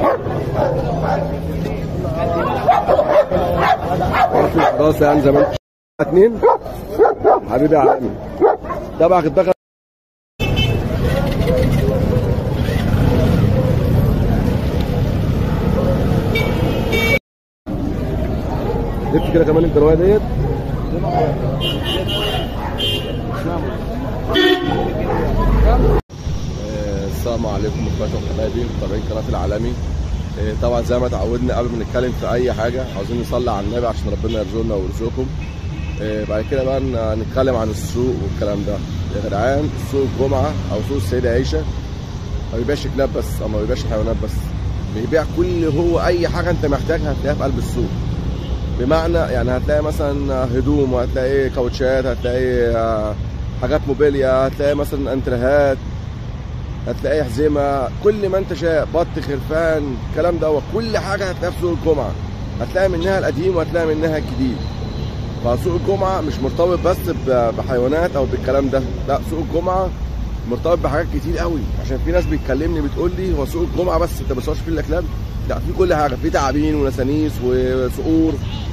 خلاص يعني زي ما انت اتنين حبيبي يا عمي تبعك الدخل جبت كده كمان انت الروايه ديت آه، السلام عليكم اخواتي وحبايبي متابعين قناه العالمي آه، طبعا زي ما اتعودنا قبل ما نتكلم في اي حاجه عاوزين نصلي على النبي عشان ربنا يرزقنا ويرزقكم آه، بعد كده بقى ن- نتكلم عن السوق والكلام ده يا جدعان سوق الجمعه او سوق السيده عائشه ما بيبيعش كلاب بس او ما بيبيعش حيوانات بس بيبيع كل هو اي حاجه انت محتاجها هتلاقيها في قلب السوق بمعنى يعني هتلاقي مثلا هدوم وهتلاقي كاوتشات هتلاقي آه، حاجات موبيليا هتلاقي مثلا انترهات هتلاقي حزمه كل ما انت شايف بط خرفان الكلام ده كل حاجه هتلاقيها في سوق الجمعه هتلاقي منها القديم وهتلاقي منها الجديد فسوق الجمعه مش مرتبط بس ب- بحيوانات او بالكلام ده لا سوق الجمعه مرتبط بحاجات كتير قوي عشان في ناس بتكلمني بتقول لي هو سوق الجمعه بس انت بتصورش فيه الاكلام لا في كل حاجه في تعابين ونسانيس وصقور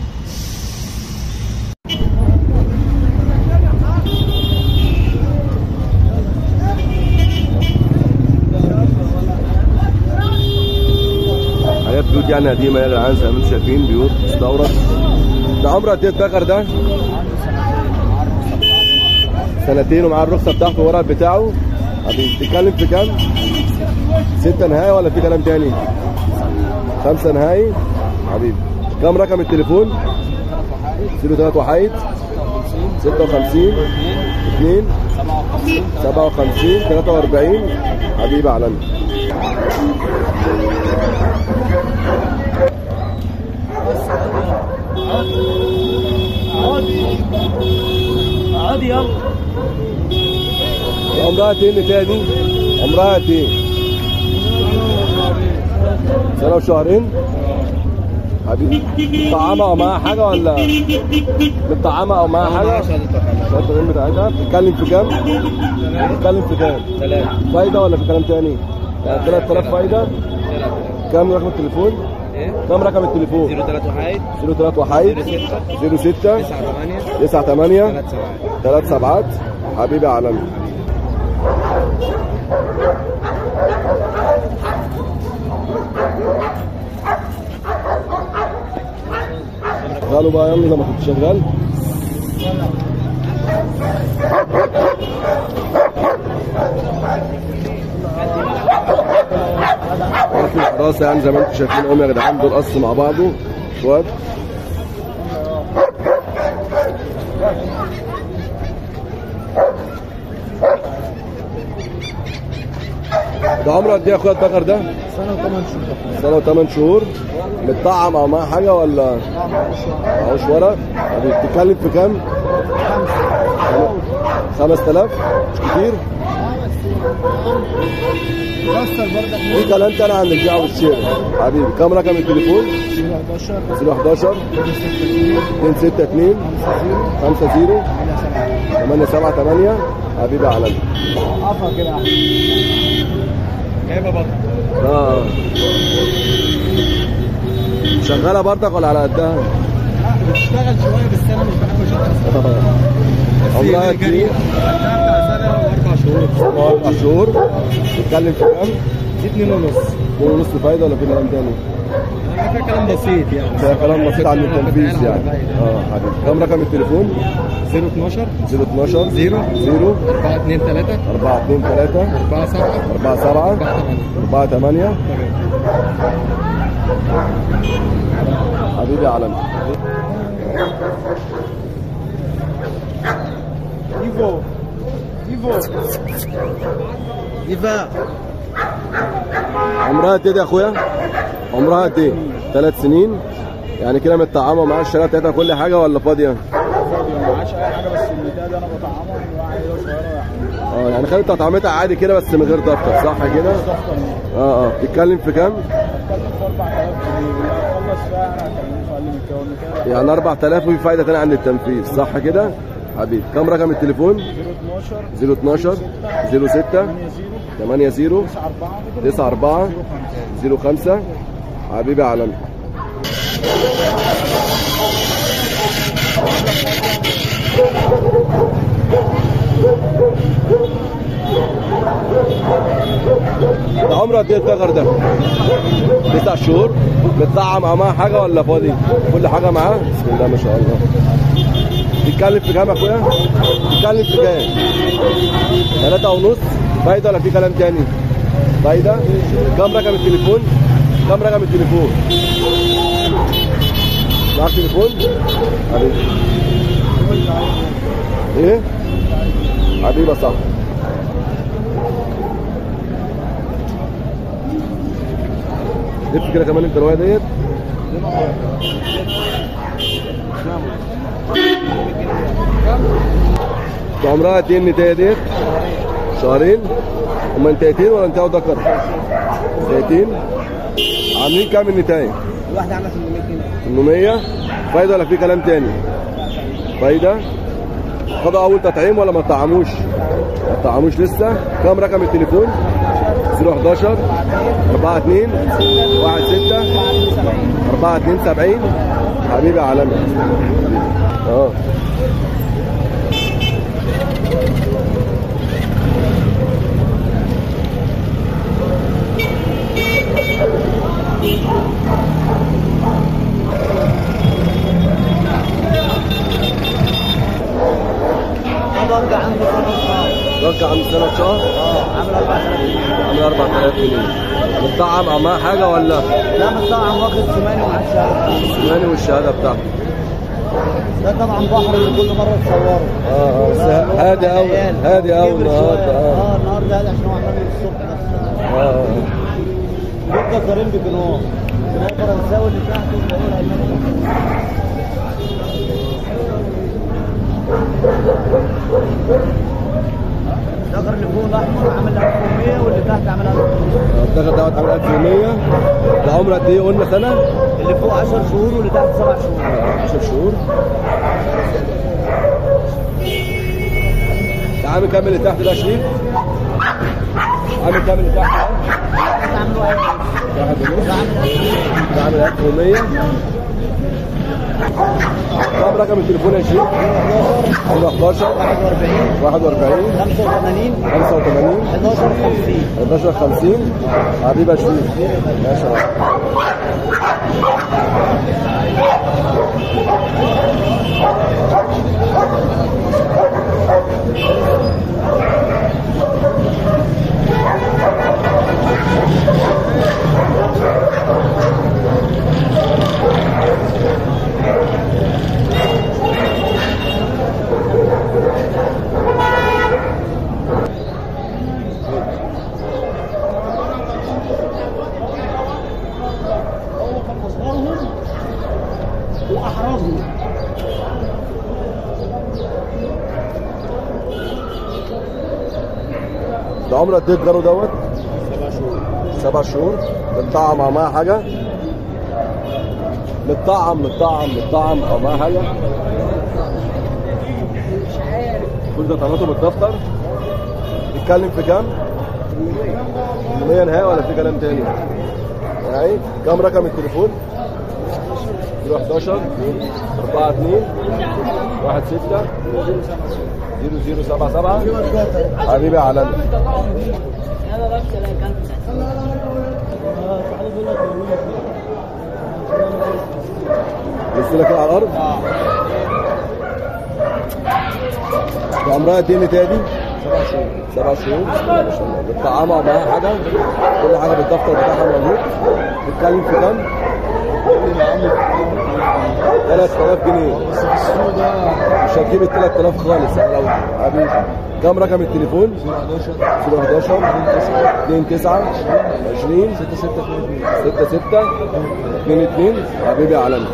حاجات بيوت يعني قديمه يا جدعان زي ما انتم شايفين بيوت مستورد ده عمره قد ايه البقر ده؟ سنتين ومعاه الرخصه بتاعته ورا بتاعه حبيبي بتتكلم في كام؟ ستة نهائي ولا في كلام تاني؟ خمسة نهائي حبيبي كام رقم التليفون؟ 03 وحيد 56 2 57 43 حبيبي عالمي عادي يلا عمرها قد ايه تاني؟ عمرها قد ايه؟ سنة وشهرين؟ حبيبي مطعمة أو معاها حاجة ولا مطعمة أو معاها حاجة؟ شوية الرين بتاعتها بتتكلم في كام؟ بتتكلم في كام؟ ثلاثة فايدة ولا في كلام تاني؟ يعني 3000 فايدة كام رقم التليفون؟ ايه كام رقم التليفون؟ 03 وحيد 03 وحيد 06 9 8 98 3 7 ثلاث سبعات حبيبي عالمي قالوا بقى يلا زي ما كنت شغال خلاص يعني زي ما انتم شايفين هم يا جدعان دول قص مع بعضه شويه ده عمره قد ايه يا اخويا البقر ده؟ سنة وثمان شهور سنة وثمان شهور متطعم او معاه حاجة ولا معهوش ورق؟ طب بتتكلم في كام؟ 5000 مش كتير؟ وصل برضك في كلام تاني عن البيع والشراء حبيبي كام رقم التليفون؟ 11 011 262 50 878 حبيبي عالمي قفا كده يا احمد جايبه بطل اه شغالة برضك ولا على قدها؟ بتشتغل شويه بس انا مش بحب اشتغل عمرها قد ايه؟ بتاع سنه واربع شهور اربع شهور بتتكلم في كام؟ اتنين ونص اتنين ونص فايدة ولا في كلام تاني؟ ده كلام بسيط يعني ده كلام بسيط عن التنفيذ يعني اه حبيبي كام رقم التليفون؟ 012 012 زيرو 0 4 2 3 4 2 3 4 7 4 7 4 8 حبيبي يا عالمي ايفو ايفو ايفا عمرها قد ايه دي يا اخويا؟ عمرها قد ايه؟ ثلاث سنين يعني كده متطعمه معاها الشرايط بتاعتها كل حاجه ولا فاضيه؟ فاضي ما معاش اي حاجه بس البتاع ده انا بطعمه وعيله صغيره يعني اه يعني خدت تطعيمتها عادي كده بس من غير دفتر صح كده؟ ضغطه اه اه بتتكلم في كام؟ اتكلم في 4000 جنيه اخلص فيها انا هكلمه اقل من كده ولا كده يعني 4000 وفي فايده تانية عند التنفيذ صح كده؟ حبيبي كم رقم التليفون 012 012 06 8 0 80 9 4 94 05 حبيبي عالمي ده عمره قد ايه التغر ده؟ تسع شهور متطعم او معاه حاجه ولا فاضي؟ كل حاجه معاه؟ بسم الله ما شاء الله بيتكلم في كام يا اخويا؟ بيتكلم في كام؟ ثلاثة ونص فايدة ولا في كلام تاني؟ فايدة؟ كم رقم التليفون؟ كم رقم التليفون؟ معاك تليفون؟ حبيبي ايه؟ حبيبي يا صاحبي لف كده كمان انت الرواية ديت ده عمرها قد ايه النتاية ديت؟ شهرين؟ هما انتهيتين ولا انتهوا ذكر؟ انتهيتين؟ عاملين كام النتاية؟ الواحدة عاملة 800 جنيه 800 فايدة ولا في كلام تاني؟ فايدة؟ خدوا أول تطعيم ولا ما طعموش؟ ما طعموش لسه؟ كام رقم التليفون؟ 011 42 16 4270 حبيبي عالمي اه هذا ارجع عنده رجع عند سنة شهر اه عامل 4000 جنيه عامل 4000 جنيه متطعم أو معاه حاجة ولا؟ لا بس طبعا واخد سماني ومع الشهاده السوداني والشهادة بتاعته ده طبعا بحر اللي كل مره تصوره اه اه بس هادي قوي هادي قوي كبر النهارده شوية. اه اه النهارده هادي عشان هو عمال من الصبح بس اه آه. دول جزارين بجنوه هو فرنساوي اللي تحته بيقول الماني الدغر اللي فوق الاحمر عامل 1100 واللي تحت عامل 1200 الدخل دوت عامل 1100 ده عمره قد ايه قلنا سنه؟ اللي فوق 10 شهور واللي تحت 7 شهور آه، 10 شهور ده عامل كام اللي تحت ده يا شريف؟ عامل كام اللي تحت ده؟ ده عامل واحد واحد ونص ده عامل 1000 ده عامل 1100 كام رقم التليفون يا شريف؟ 11 41 41 85 85 11 50 11 50 حبيبي يا شريف ما شاء الله هو كان مصدرهم واحرزهم ده عمره قد ايه الجرو دوت؟ سبع شهور سبع شهور متطعم او معاه حاجه متطعم متطعم متطعم او معاه حاجه كل ده طلعته بالدفتر بيتكلم في كام؟ 800 نهائي ولا في كلام تاني؟ يعني كام رقم التليفون؟ 011 42 16 0077 حبيبي يا عالمي لسه لك على الارض ده عمرها قد ايه النتايه دي؟ سبع شهور سبع شهور ما شاء الله بتطعمها معاها حاجه كل حاجه بالدفتر بتاعها موجود بتتكلم في كام؟ اللي عامل 3000 جنيه بس في السوق ده مش هتجيب ال 3000 خالص يا لو حبيبي كام رقم التليفون؟ 11 011 29 20 6 6 6 6 2 2 حبيبي يا عالمي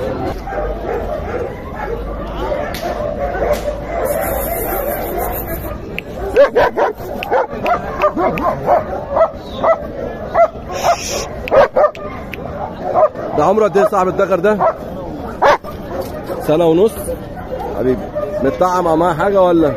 ده عمره قد ايه صاحب الدكر ده؟ سنة ونص حبيبي متطعم او معاه حاجه ولا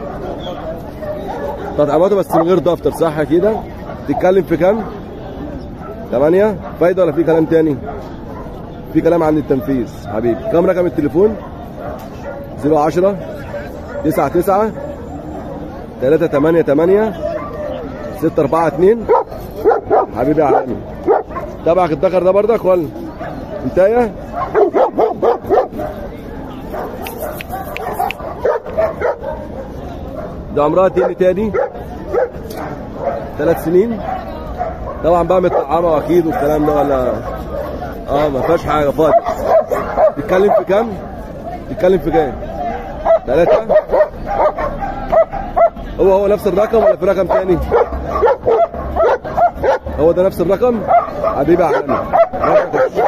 تطعيماته بس من غير دفتر صح كده تتكلم في كام 8 فايده ولا في كلام تاني في كلام عن التنفيذ حبيبي كم رقم التليفون 010 99 388 642 حبيبي يا عالمي تبعك الدكر ده بردك ولا انتايه ده عمرها تاني تاني ثلاث سنين طبعا بقى متطعمه اكيد والكلام ده ولا اه ما فيهاش حاجه فاضي تتكلم في كام؟ تتكلم في كام؟ ثلاثة هو هو نفس الرقم ولا في رقم تاني؟ هو ده نفس الرقم؟ حبيبي يا عالمي